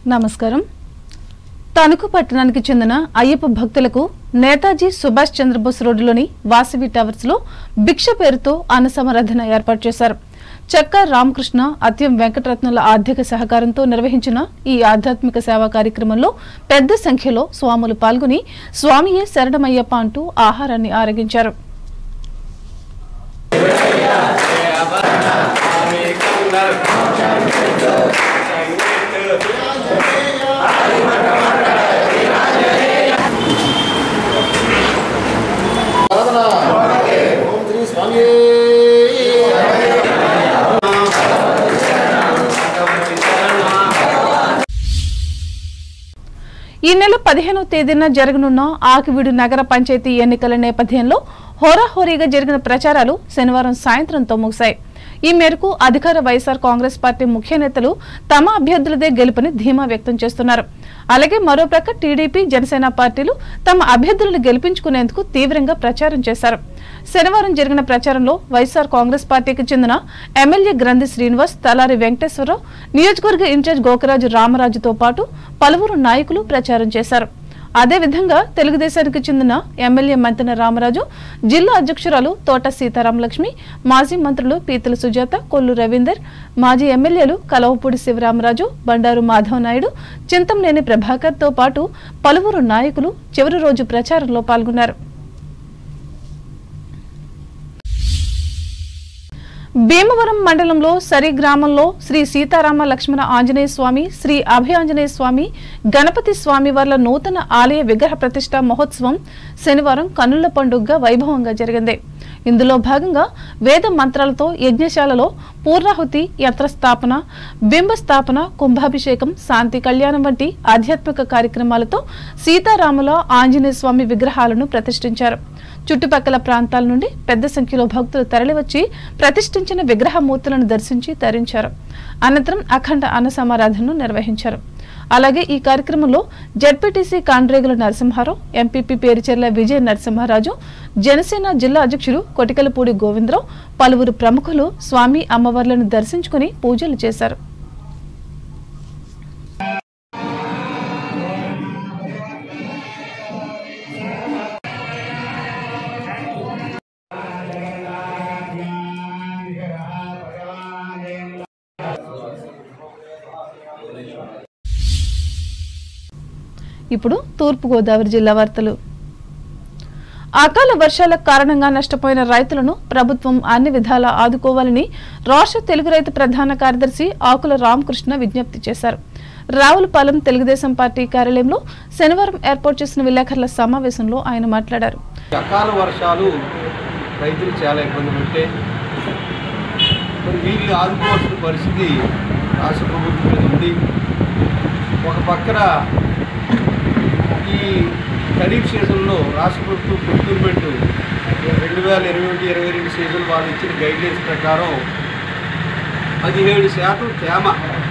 నమస్కారం తణుకు పట్టణానికి చెందిన అయ్యప్ప భక్తులకు నేతాజీ సుభాష్ చంద్రబోస్ రోడ్డులోని వాసవి టవర్స్ లో భిక్ష పేరుతో అన్న సమరాధన ఏర్పాటు చేశారు చెక్క రామకృష్ణ అత్యం వెంకటరత్నుల ఆర్థిక సహకారంతో నిర్వహించిన ఈ ఆధ్యాత్మిక సేవా కార్యక్రమంలో పెద్ద సంఖ్యలో స్వాములు పాల్గొని స్వామియే శరణమయ్యప్ప అంటూ ఆహారాన్ని ఆరగించారు సాధన ఓం శ్రీ స్వామి ఈ నెల పదిహేనవ తేదీన జరగనున్న ఆకివీడు నగర పంచాయతీ ఎన్నికల నేపథ్యంలో హోరాహోరీగా జరిగిన ప్రచారాలు శనివారం సాయంత్రంతో ముగిశాయి ఈ మేరకు అధికార వైఎస్ఆర్ కాంగ్రెస్ పార్టీ ముఖ్య నేతలు తమ అభ్యర్థులదే గెలుపని ధీమా వ్యక్తం చేస్తున్నారు అలాగే మరోప్రక్క టీడీపీ జనసేన పార్టీలు తమ అభ్యర్థులను గెలిపించుకునేందుకు తీవ్రంగా ప్రచారం చేశారు శనివారం జరిగిన ప్రచారంలో వైఎస్ఆర్ కాంగ్రెస్ పార్టీకి చెందిన ఎమ్మెల్యే గ్రంథి శ్రీనివాస్ తలారి వెంకటేశ్వరరావు నియోజకవర్గ ఇన్ఛార్జ్ గోకరాజు రామరాజుతో పాటు పలువురు నాయకులు ప్రచారం చేశారు అదేవిధంగా తెలుగుదేశానికి చెందిన ఎమ్మెల్యే మంతెన రామరాజు జిల్లా అధ్యక్షురాలు తోట సీతారామలక్ష్మి మాజీ మంత్రులు పీతల సుజాత కొల్లు రవీందర్ మాజీ ఎమ్మెల్యేలు కలవపూడి శివరామరాజు బండారు మాధవ్ నాయుడు చింతంనేని ప్రభాకర్ తో పాటు పలువురు నాయకులు చివరి రోజు ప్రచారంలో పాల్గొన్నారు భీమవరం మండలంలో సరి గ్రామంలో శ్రీ సీతారామ లక్ష్మణ ఆంజనేయ స్వామి శ్రీ అభయ ఆంజనేయ స్వామి గణపతి స్వామి వార్ల నూతన ఆలయ విగ్రహ ప్రతిష్ట మహోత్సవం శనివారం కన్నుల పండుగగా వైభవంగా జరిగింది ఇందులో భాగంగా వేద మంత్రాలతో యజ్ఞశాలలో పూర్ణాహుతి యంత్రస్థాపన బింబ స్థాపన కుంభాభిషేకం శాంతి కళ్యాణం వంటి ఆధ్యాత్మిక కార్యక్రమాలతో సీతారాముల ఆంజనేయ స్వామి విగ్రహాలను ప్రతిష్ఠించారు చుట్టుపక్కల ప్రాంతాల నుండి పెద్ద సంఖ్యలో భక్తులు తరలివచ్చి ప్రతిష్ఠించిన విగ్రహమూర్తులను దర్శించి తరించారు అనంతరం అఖండ అన్న సమారాధనను నిర్వహించారు అలాగే ఈ కార్యక్రమంలో జడ్పీటీసీ కాండ్రేగుల నరసింహారావు ఎంపీపీ పేరుచెర్ల విజయ నరసింహారాజు జనసేన జిల్లా అధ్యక్షుడు కొటికలపూడి గోవిందరావు పలువురు ప్రముఖులు స్వామి అమ్మవార్లను దర్శించుకుని పూజలు చేశారు ఇప్పుడు తూర్పు గోదావరి జిల్లా వార్తలు అకాల వర్షాల కారణంగా నష్టపోయిన రైతులను ప్రభుత్వం అన్ని విధాలా ఆదుకోవాలని రాష్ట్ర తెలుగు రైతు ప్రధాన కార్యదర్శి ఆకుల రామకృష్ణ విజ్ఞప్తి చేశారు రావులపాలెం తెలుగుదేశం పార్టీ కార్యాలయంలో శనివారం ఏర్పాటు చేసిన విలేకరుల సమావేశంలో ఆయన మాట్లాడారు అకాల వర్షాలు రైతులు చాలా ఇబ్బంది పెట్టే మరి వీళ్ళు ఆదుకోవాల్సిన పరిస్థితి రాష్ట్ర ప్రభుత్వం మీద ఉంది ఒక పక్కన ఈ ఖరీఫ్ సీజన్లో రాష్ట్ర ప్రభుత్వం ప్రొక్యూర్మెంట్ రెండు వేల ఇరవై ఒకటి ఇరవై రెండు సీజన్ వాళ్ళు ఇచ్చిన గైడ్లైన్స్ ప్రకారం పదిహేడు శాతం తేమ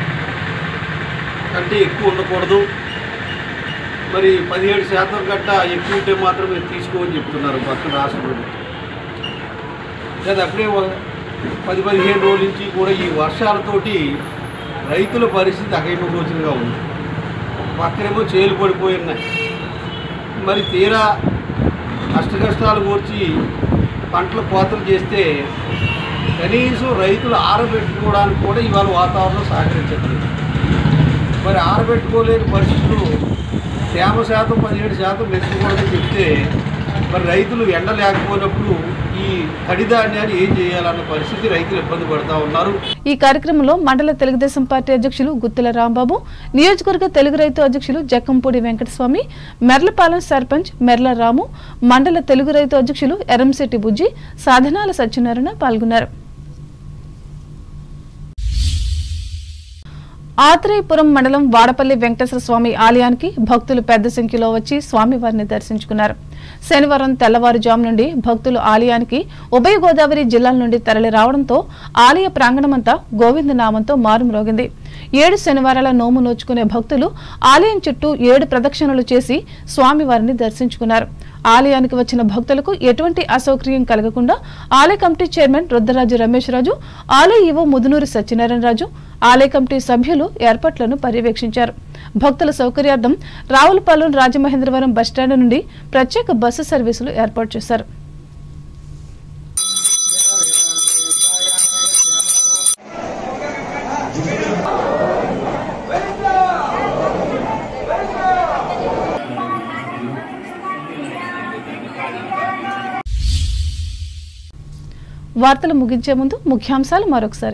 కంటే ఎక్కువ ఉండకూడదు మరి పదిహేడు శాతం గట్ట ఎక్కువ ఉంటే మాత్రం మీరు తీసుకోమని చెప్తున్నారు పక్కన రాష్ట్ర ప్రభుత్వం లేదా అప్పుడే ఒక పది పదిహేను రోజుల నుంచి కూడా ఈ వర్షాలతోటి రైతుల పరిస్థితి అకైమగోచరంగా ఉంది ఒక పక్కనేమో చేలు పడిపోయి ఉన్నాయి మరి తీరా కష్ట కష్టాలు కూర్చి పంటలు కోతలు చేస్తే కనీసం రైతులు ఆరబెట్టుకోవడానికి కూడా ఇవాళ వాతావరణం సహకరించట్లేదు మరి ఆరబెట్టుకోలేని పరిస్థితులు తేమ శాతం పదిహేడు శాతం పెంచుకోవాలని చెప్తే మరి రైతులు ఎండ లేకపోయినప్పుడు ఈ తడి ధాన్యాన్ని ఏం చేయాలన్న పరిస్థితి రైతులు ఇబ్బంది పడుతూ ఉన్నారు ఈ కార్యక్రమంలో మండల తెలుగుదేశం పార్టీ అధ్యక్షులు గుత్తుల రాంబాబు నియోజకవర్గ తెలుగు రైతు అధ్యక్షులు జక్కంపూడి వెంకటస్వామి మెర్లపాలెం సర్పంచ్ మెర్ల రాము మండల తెలుగు రైతు అధ్యక్షులు ఎరంశెట్టి బుజ్జి సాధనాల సత్యనారాయణ పాల్గొన్నారు ఆత్రేయపురం మండలం వాడపల్లి వెంకటేశ్వర స్వామి ఆలయానికి భక్తులు పెద్ద సంఖ్యలో వచ్చి స్వామివారిని దర్శించుకున్నారు శనివారం తెల్లవారుజాము నుండి భక్తులు ఆలయానికి ఉభయ గోదావరి జిల్లాల నుండి తరలి రావడంతో ఆలయ ప్రాంగణమంతా గోవింద నామంతో మారుమ్రోగింది ఏడు శనివారాల నోము నోచుకునే భక్తులు ఆలయం చుట్టూ ఏడు ప్రదక్షిణలు చేసి స్వామివారిని దర్శించుకున్నారు ఆలయానికి వచ్చిన భక్తులకు ఎటువంటి అసౌకర్యం కలగకుండా ఆలయ కమిటీ చైర్మన్ రుద్రరాజు రమేష్ రాజు ఆలయ ఈవో ముదునూరి సత్యనారాయణ రాజు ఆలయ కమిటీ సభ్యులు ఏర్పాట్లను పర్యవేక్షించారు భక్తుల సౌకర్యార్థం రావులపాలెం రాజమహేంద్రవరం బస్టాండ్ నుండి ప్రత్యేక బస్సు సర్వీసులు ఏర్పాటు చేశారు వార్తలు ముగించే ముందు ముఖ్యాంశాలు మరొకసారి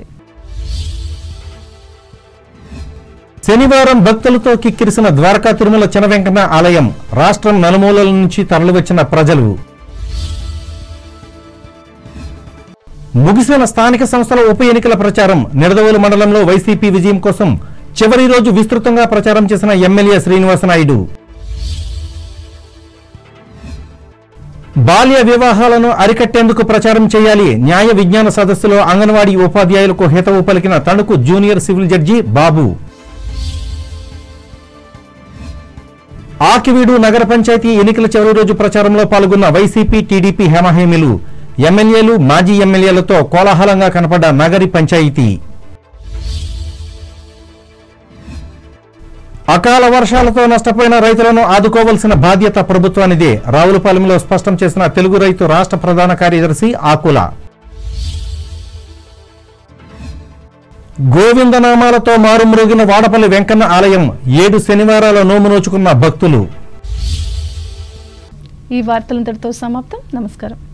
శనివారం భక్తులతో కిక్కిరిసిన ద్వారకా తిరుమల చినవెంకన్న ఆలయం రాష్ట్రం నలుమూలల నుంచి తరలివచ్చిన ప్రజలు ముగిసిన స్థానిక సంస్థల ఉప ఎన్నికల ప్రచారం నిడదవోలు మండలంలో వైసీపీ విజయం కోసం చివరి రోజు విస్తృతంగా ప్రచారం చేసిన ఎమ్మెల్యే శ్రీనివాసనాయుడు బాల్య వివాహాలను అరికట్టేందుకు ప్రచారం చేయాలి న్యాయ విజ్ఞాన సదస్సులో అంగన్వాడీ ఉపాధ్యాయులకు హితవు పలికిన Tanuku junior civil judge Babu Akividu నగర పంచాయతీ ఎన్నికల చివరి రోజు ప్రచారంలో పాల్గొన్న వైసీపీ టీడీపీ హేమహేమిలు ఎమ్మెల్యేలు మాజీ ఎమ్మెల్యేలతో కోలాహలంగా కనపడ్డ నగరి పంచాయతీ అకాల వర్షాలతో నష్టపోయిన రైతులను ఆదుకోవాల్సిన బాధ్యత ప్రభుత్వానిదే రావులపాలెంలో స్పష్టం చేసిన తెలుగు రైతు రాష్ట్ర ప్రధాన కార్యదర్శి ఆకుల గోవిందనామాలతో మారుమ్రోగిన వాడపల్లి వెంకన్న ఆలయం ఏడు శనివారాల నోము నోచుకున్న భక్తులు ఈ వార్తలంతటితో సమాప్తం నమస్కారం